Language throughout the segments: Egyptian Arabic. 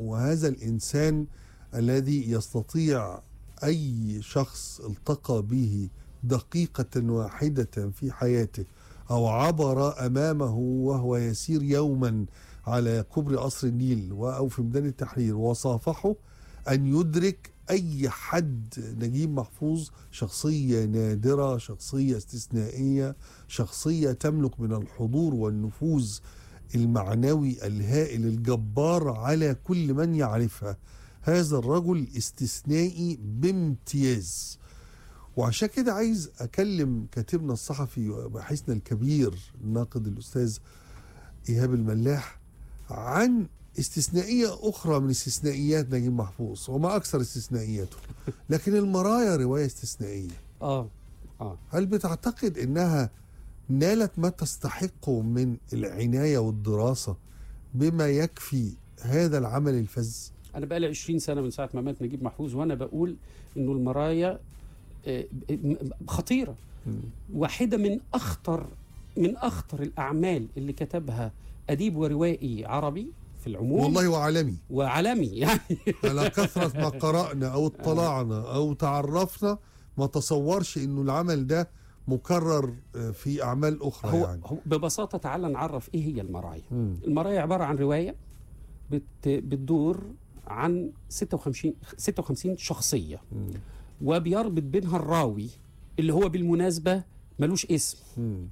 وهذا الإنسان الذي يستطيع أي شخص التقى به دقيقة واحدة في حياته أو عبر أمامه وهو يسير يوما على كوبري قصر النيل أو في ميدان التحرير وصافحه أن يدرك أي حد نجيب محفوظ شخصية نادرة شخصية استثنائية شخصية تملك من الحضور والنفوذ المعنوي الهائل الجبار على كل من يعرفها هذا الرجل استثنائي بامتياز وعشان كده عايز اكلم كاتبنا الصحفي وباحثنا الكبير الناقد الاستاذ ايهاب الملاح عن استثنائيه اخرى من استثنائيات نجيب محفوظ وما اكثر استثنائياته لكن المرايا روايه استثنائيه اه اه هل بتعتقد انها نالت ما تستحقه من العنايه والدراسه بما يكفي هذا العمل الفذ انا بقالي 20 سنه من ساعه ما مات نجيب محفوظ وانا بقول انه المرايا آه، م- خطيره واحده من اخطر من اخطر الاعمال اللي كتبها اديب وروائي عربي في العموم والله وعالمي وعالمي يعني على كثرة ما قرأنا أو اطلعنا أو تعرفنا ما تصورش إنه العمل ده مكرر آه، في أعمال أخرى هو, يعني هو ببساطه تعال نعرف ايه هي المرايا مم. المرايا عباره عن روايه بت بتدور عن 56 56 شخصيه مم. وبيربط بينها الراوي اللي هو بالمناسبه ملوش اسم مم.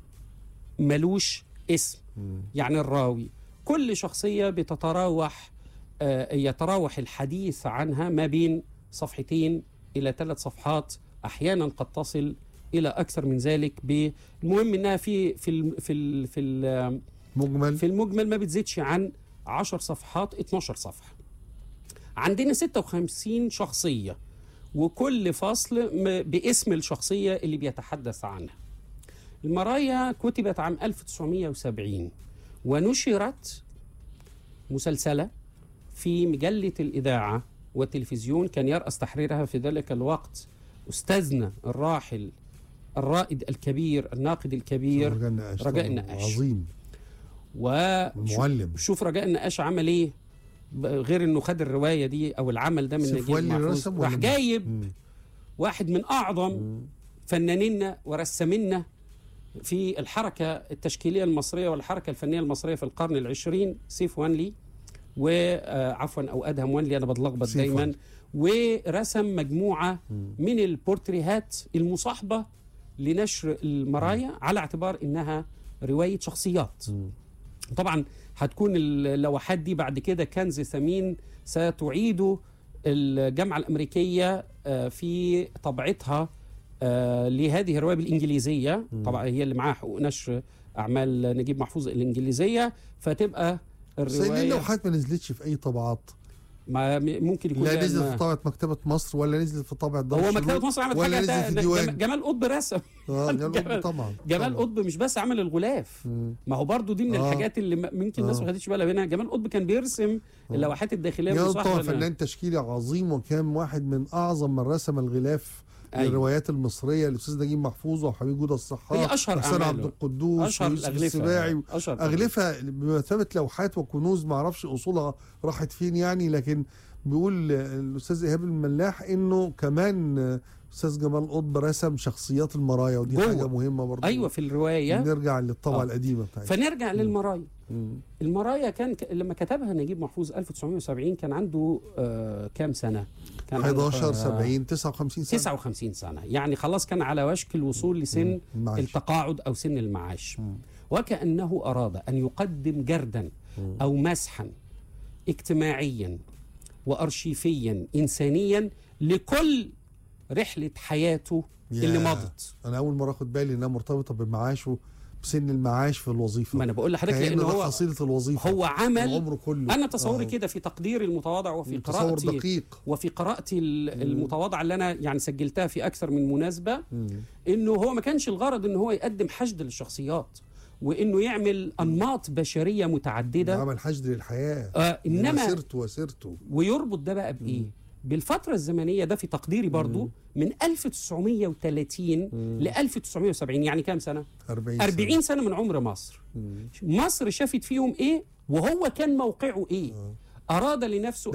ملوش اسم مم. يعني الراوي كل شخصية بتتراوح آه، يتراوح الحديث عنها ما بين صفحتين إلى ثلاث صفحات أحيانا قد تصل إلى أكثر من ذلك ب- المهم إنها في في الم- في ال- في ال- مجمل في المجمل ما بتزيدش عن 10 صفحات 12 صفحة عندنا 56 شخصية وكل فصل م- باسم الشخصية اللي بيتحدث عنها المرايا كتبت عام 1970 ونشرت مسلسلة في مجلة الإذاعة والتلفزيون كان يرأس تحريرها في ذلك الوقت أستاذنا الراحل الرائد الكبير الناقد الكبير رجاء النقاش رجاء طبعاً. النقاش. عظيم وشوف معلم شوف رجاء النقاش عمل ايه ب- غير انه خد الروايه دي او العمل ده من سيف نجيب ولي محفوظ الرسم ولا راح مين؟ جايب مم. واحد من اعظم مم. فنانينا ورسامينا في الحركه التشكيليه المصريه والحركه الفنيه المصريه في القرن العشرين سيف وانلي وعفوا او ادهم وانلي انا بتلخبط سيف دايما ورسم مجموعه مم. من البورتريهات المصاحبه لنشر المرايا على اعتبار انها روايه شخصيات مم. طبعا هتكون اللوحات دي بعد كده كنز ثمين ستعيده الجامعة الأمريكية آه، في طبعتها آه، لهذه الرواية بالإنجليزية طبعا هي اللي معاها حقوق نشر أعمال نجيب محفوظ الإنجليزية فتبقى بس ليه الرواية اللوحات ما نزلتش في أي طبعات ما م- ممكن يكون لا لأن نزلت في طبعة مكتبة مصر ولا نزلت في طبعة دار هو الشروق مكتبة مصر عملت ولا حاجة نزلت تا- في جم- ديوان جمال قطب رسم اه جمال جمال- قطب طبعا جمال طبعاً. قطب مش بس عمل الغلاف مم. ما هو برضو دي من آه. الحاجات اللي م- ممكن الناس آه. ما خدتش بالها منها جمال قطب كان بيرسم اللوحات الداخليه جمال المصاحبة طبعا لها. فنان تشكيلي عظيم وكان واحد من أعظم من رسم الغلاف أيوة. للروايات المصرية الأستاذ نجيب محفوظ وحبيب جودة الصحاب هي أشهر وحسين أعماله. عبد القدوس اشهر ويوسف الاغلفه السباعي اشهر أغلفة بمثابة لوحات وكنوز ما اعرفش أصولها راحت فين يعني لكن بيقول الأستاذ إيهاب الملاح إنه كمان أستاذ جمال قطب رسم شخصيات المرايا ودي جوه. حاجة مهمة برضه ايوه في الروايه نرجع للطبعة آه. القديمة بتاعتها فنرجع للمرايا مم. المرايا كان ك... لما كتبها نجيب محفوظ 1970 كان عنده آه كام سنه كان عنده، 11 آه، 70 59 سنة 59 سنه يعني خلاص كان على وشك الوصول لسن معاش. التقاعد او سن المعاش وكانه اراد ان يقدم جردا مم. او مسحا اجتماعيا وارشيفيا انسانيا لكل رحله حياته اللي ياه. مضت انا اول مره اخد بالي انها مرتبطه بمعاشه بسن المعاش في الوظيفه ما انا بقول لحضرتك كأن لان ده هو حصيله الوظيفه هو عمل العمر كله انا تصوري آه. كده في تقديري المتواضع وفي تصور قراءتي دقيق وفي قراءتي ال- المتواضعه اللي انا يعني سجلتها في اكثر من مناسبه مم. انه هو ما كانش الغرض ان هو يقدم حشد للشخصيات وانه يعمل انماط بشريه ده متعدده عمل حشد للحياه آه انما مسيرته وسيرته ويربط ده بقى بايه بالفترة الزمنية ده في تقديري برضو من 1930 ل 1970 يعني كام سنة؟ 40 40 سنة من عمر مصر مم. مصر شافت فيهم ايه وهو كان موقعه ايه آه. أراد لنفسه